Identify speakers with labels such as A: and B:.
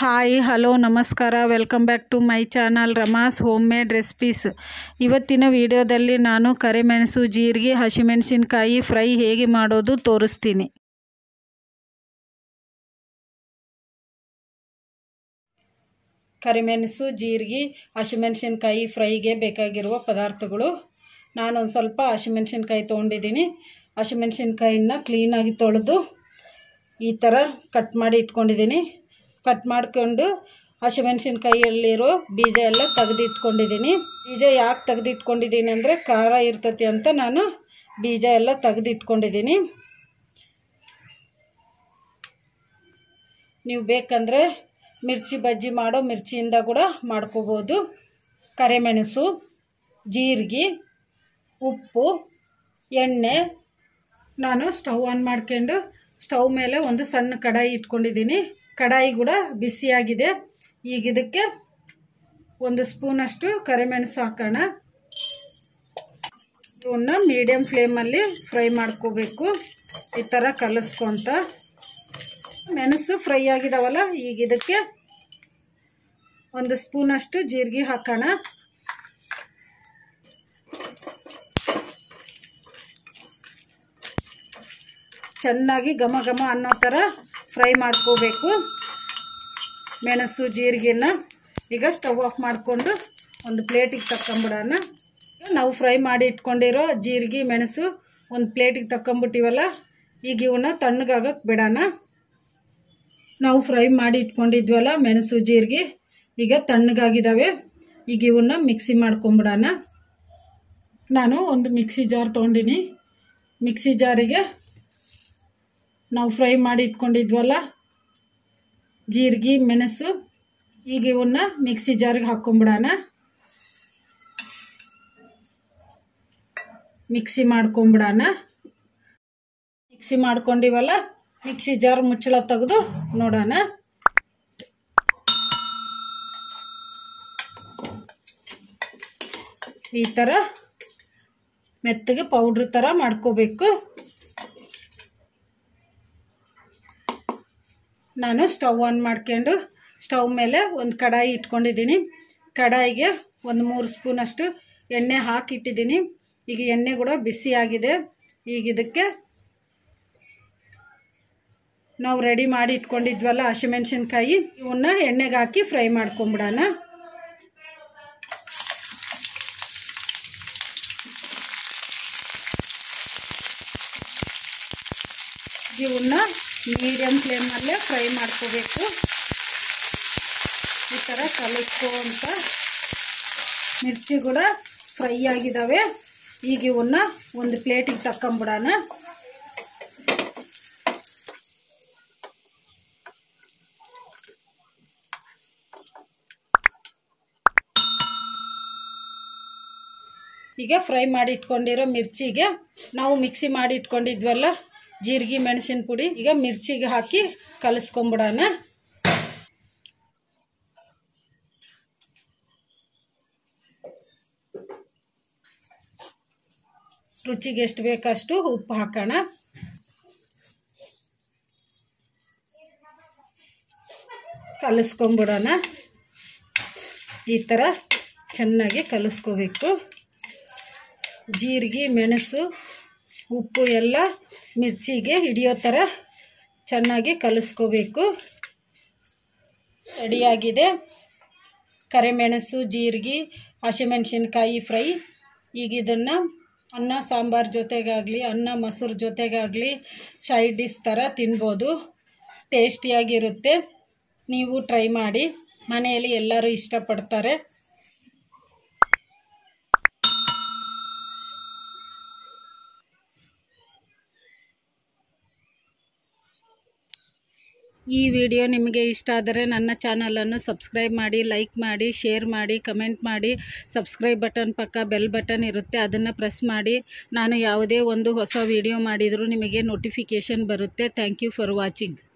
A: hi hello ನಮಸ್ಕಾರ welcome back to my channel Rama's homemade recipes ಇವತ್ತಿನ ವಿಡಿಯೋದಲ್ಲಿ ನಾನು ಕರಿಮೆಣಸು ಜೀರಿಗೆ ಹಸಿಮೆಣಸಿನ್ಕಾಯಿ ಫ್ರೈ ಹೇಗೆ ಮಾಡೋದು ತೋರಿಸ್ತೀನಿ ಕರಿಮೆಣಸು ಜೀರಿಗೆ ಹಸಿಮೆಣಸಿನ್ಕಾಯಿ ಫ್ರೈಗೆ ಬೇಕಾಗಿರುವ ಪದಾರ್ಥಗಳು ನಾನೊಂದು ಸ್ವಲ್ಪ ಹಸಿಮೆಣಸಿನ್ಕಾಯಿ ತೊಗೊಂಡಿದ್ದೀನಿ ಹಸಿಮೆಣಸಿನ್ಕಾಯಿನ ಕ್ಲೀನಾಗಿ ತೊಳೆದು ಈ ಥರ ಕಟ್ ಮಾಡಿ ಇಟ್ಕೊಂಡಿದ್ದೀನಿ ಕಟ್ ಮಾಡಿಕೊಂಡು ಹಸಿಮೆಣಸಿನ್ಕಾಯಿಯಲ್ಲಿರೋ ಬೀಜ ಎಲ್ಲ ತೆಗೆದು ಇಟ್ಕೊಂಡಿದ್ದೀನಿ ಬೀಜ ಯಾಕೆ ತೆಗೆದು ಇಟ್ಕೊಂಡಿದ್ದೀನಿ ಅಂದರೆ ಖಾರ ಇರ್ತತಿ ಅಂತ ನಾನು ಬೀಜ ಎಲ್ಲ ತೆಗೆದು ಇಟ್ಕೊಂಡಿದ್ದೀನಿ ನೀವು ಬೇಕಂದರೆ ಮಿರ್ಚಿ ಬಜ್ಜಿ ಮಾಡೋ ಮಿರ್ಚಿಯಿಂದ ಕೂಡ ಮಾಡ್ಕೋಬೋದು ಕರಿಮೆಣಸು ಜೀರಿಗೆ ಉಪ್ಪು ಎಣ್ಣೆ ನಾನು ಸ್ಟವ್ ಆನ್ ಮಾಡ್ಕೊಂಡು ಸ್ಟವ್ ಮೇಲೆ ಒಂದು ಸಣ್ಣ ಕಡಾಯಿ ಇಟ್ಕೊಂಡಿದ್ದೀನಿ ಕಡಾಯಿ ಕೂಡ ಬಿಸಿಯಾಗಿದೆ ಈಗ ಇದಕ್ಕೆ ಒಂದು ಸ್ಪೂನಷ್ಟು ಕರಿಮೆಣಸು ಹಾಕೋಣ ಇವನ್ನ ಮೀಡಿಯಮ್ ಫ್ಲೇಮಲ್ಲಿ ಫ್ರೈ ಮಾಡ್ಕೋಬೇಕು ಈ ಥರ ಕಲಿಸ್ಕೊಂತ ಮೆಣಸು ಫ್ರೈ ಆಗಿದಾವಲ್ಲ ಈಗ ಇದಕ್ಕೆ ಒಂದು ಸ್ಪೂನಷ್ಟು ಜೀರಿಗೆ ಹಾಕೋಣ ಚೆನ್ನಾಗಿ ಘಮ ಘಮ ಅನ್ನೋ ಥರ ಫ್ರೈ ಮಾಡ್ಕೋಬೇಕು ಮೆಣಸು ಜೀರಿಗೆನ ಈಗ ಸ್ಟವ್ ಆಫ್ ಮಾಡಿಕೊಂಡು ಒಂದು ಪ್ಲೇಟಿಗೆ ತಕ್ಕೊಂಬಿಡೋಣ ನಾವು ಫ್ರೈ ಮಾಡಿ ಇಟ್ಕೊಂಡಿರೋ ಜೀರಿಗೆ ಮೆಣಸು ಒಂದು ಪ್ಲೇಟಿಗೆ ತಕ್ಕೊಂಬಿಟ್ಟಿವಲ್ಲ ಈಗ ಇವನ್ನ ತಣ್ಣಗಾಗಕ್ಕೆ ಬಿಡೋಣ ನಾವು ಫ್ರೈ ಮಾಡಿ ಇಟ್ಕೊಂಡಿದ್ವಲ್ಲ ಮೆಣಸು ಜೀರಿಗೆ ಈಗ ತಣ್ಣಗಾಗಿದ್ದಾವೆ ಈಗ ಇವನ್ನ ಮಿಕ್ಸಿ ಮಾಡ್ಕೊಂಬಿಡೋಣ ನಾನು ಒಂದು ಮಿಕ್ಸಿ ಜಾರ್ ತೊಗೊಂಡಿನಿ ಮಿಕ್ಸಿ ಜಾರಿಗೆ ನಾವು ಫ್ರೈ ಮಾಡಿ ಇಟ್ಕೊಂಡಿದ್ವಲ್ಲ ಜೀರಿಗೆ ಮೆಣಸು ಈಗ ಇವನ್ನ ಮಿಕ್ಸಿ ಜಾರಿಗೆ ಹಾಕ್ಕೊಂಬಿಡೋಣ ಮಿಕ್ಸಿ ಮಾಡ್ಕೊಂಬಿಡೋಣ ಮಿಕ್ಸಿ ಮಾಡ್ಕೊಂಡಿವಲ್ಲ ಮಿಕ್ಸಿ ಜಾರ್ ಮುಚ್ಚಳ ತೆಗೆದು ನೋಡೋಣ ಈ ಥರ ಮೆತ್ತಗೆ ಪೌಡ್ರ್ ಥರ ಮಾಡ್ಕೋಬೇಕು ನಾನು ಸ್ಟವ್ ಆನ್ ಮಾಡ್ಕೊಂಡು ಸ್ಟವ್ ಮೇಲೆ ಒಂದು ಕಡಾಯಿ ಇಟ್ಕೊಂಡಿದ್ದೀನಿ ಕಡಾಯಿಗೆ ಒಂದು ಮೂರು ಸ್ಪೂನಷ್ಟು ಎಣ್ಣೆ ಹಾಕಿಟ್ಟಿದ್ದೀನಿ ಈಗ ಎಣ್ಣೆ ಕೂಡ ಬಿಸಿಯಾಗಿದೆ ಈಗ ಇದಕ್ಕೆ ನಾವು ರೆಡಿ ಮಾಡಿ ಇಟ್ಕೊಂಡಿದ್ವಲ್ಲ ಹಸಿಮೆಣ್ಸಿನ್ಕಾಯಿ ಇವನ್ನ ಎಣ್ಣೆಗೆ ಹಾಕಿ ಫ್ರೈ ಮಾಡ್ಕೊಂಬಿಡೋಣ ಇವನ್ನ ಮೀಡಿಯಮ್ ಫ್ಲೇಮಲ್ಲೇ ಫ್ರೈ ಮಾಡ್ಕೋಬೇಕು ಈ ಥರ ಕಲಿಸ್ಕೊಂತ ಮಿರ್ಚಿ ಕೂಡ ಫ್ರೈ ಆಗಿದ್ದಾವೆ ಈಗ ಇವನ್ನ ಒಂದು ಪ್ಲೇಟಿಗೆ ತಕ್ಕೊಂಬಿಡೋಣ ಈಗ ಫ್ರೈ ಮಾಡಿ ಇಟ್ಕೊಂಡಿರೋ ಮಿರ್ಚಿಗೆ ನಾವು ಮಿಕ್ಸಿ ಮಾಡಿ ಇಟ್ಕೊಂಡಿದ್ವಲ್ಲ ಜೀರಿಗೆ ಮೆಣಸಿನ ಪುಡಿ ಈಗ ಮಿರ್ಚಿಗೆ ಹಾಕಿ ಕಲಿಸ್ಕೊಂಬಿಡೋಣ ರುಚಿಗೆ ಎಷ್ಟು ಬೇಕಷ್ಟು ಉಪ್ಪು ಹಾಕೋಣ ಕಲಿಸ್ಕೊಂಬಿಡೋಣ ಈ ಥರ ಚೆನ್ನಾಗಿ ಕಲಿಸ್ಕೋಬೇಕು ಜೀರಿಗೆ ಮೆಣಸು ಉಪ್ಪು ಎಲ್ಲ ಮಿರ್ಚಿಗೆ ಹಿಡಿಯೋ ಥರ ಚೆನ್ನಾಗಿ ಕಲಿಸ್ಕೋಬೇಕು ರೆಡಿಯಾಗಿದೆ ಕರಿಮೆಣಸು ಜೀರಿಗೆ ಹಸಿಮೆಣಸಿನ್ಕಾಯಿ ಫ್ರೈ ಈಗ ಇದನ್ನು ಅನ್ನ ಸಾಂಬಾರು ಜೊತೆಗಾಗಲಿ ಅನ್ನ ಮೊಸರು ಜೊತೆಗಾಗಲಿ ಸೈಡ್ ಡಿಶ್ ಥರ ತಿನ್ಬೋದು ಟೇಸ್ಟಿಯಾಗಿರುತ್ತೆ ನೀವು ಟ್ರೈ ಮಾಡಿ ಮನೆಯಲ್ಲಿ ಎಲ್ಲರೂ ಇಷ್ಟಪಡ್ತಾರೆ ಈ ವಿಡಿಯೋ ನಿಮಗೆ ಇಷ್ಟ ಆದರೆ ನನ್ನ ಚಾನಲನ್ನು ಸಬ್ಸ್ಕ್ರೈಬ್ ಮಾಡಿ ಲೈಕ್ ಮಾಡಿ ಶೇರ್ ಮಾಡಿ ಕಮೆಂಟ್ ಮಾಡಿ ಸಬ್ಸ್ಕ್ರೈಬ್ ಬಟನ್ ಪಕ್ಕ ಬೆಲ್ ಬಟನ್ ಇರುತ್ತೆ ಅದನ್ನು ಪ್ರೆಸ್ ಮಾಡಿ ನಾನು ಯಾವುದೇ ಒಂದು ಹೊಸ ವಿಡಿಯೋ ಮಾಡಿದರೂ ನಿಮಗೆ ನೋಟಿಫಿಕೇಷನ್ ಬರುತ್ತೆ ಥ್ಯಾಂಕ್ ಯು ಫಾರ್ ವಾಚಿಂಗ್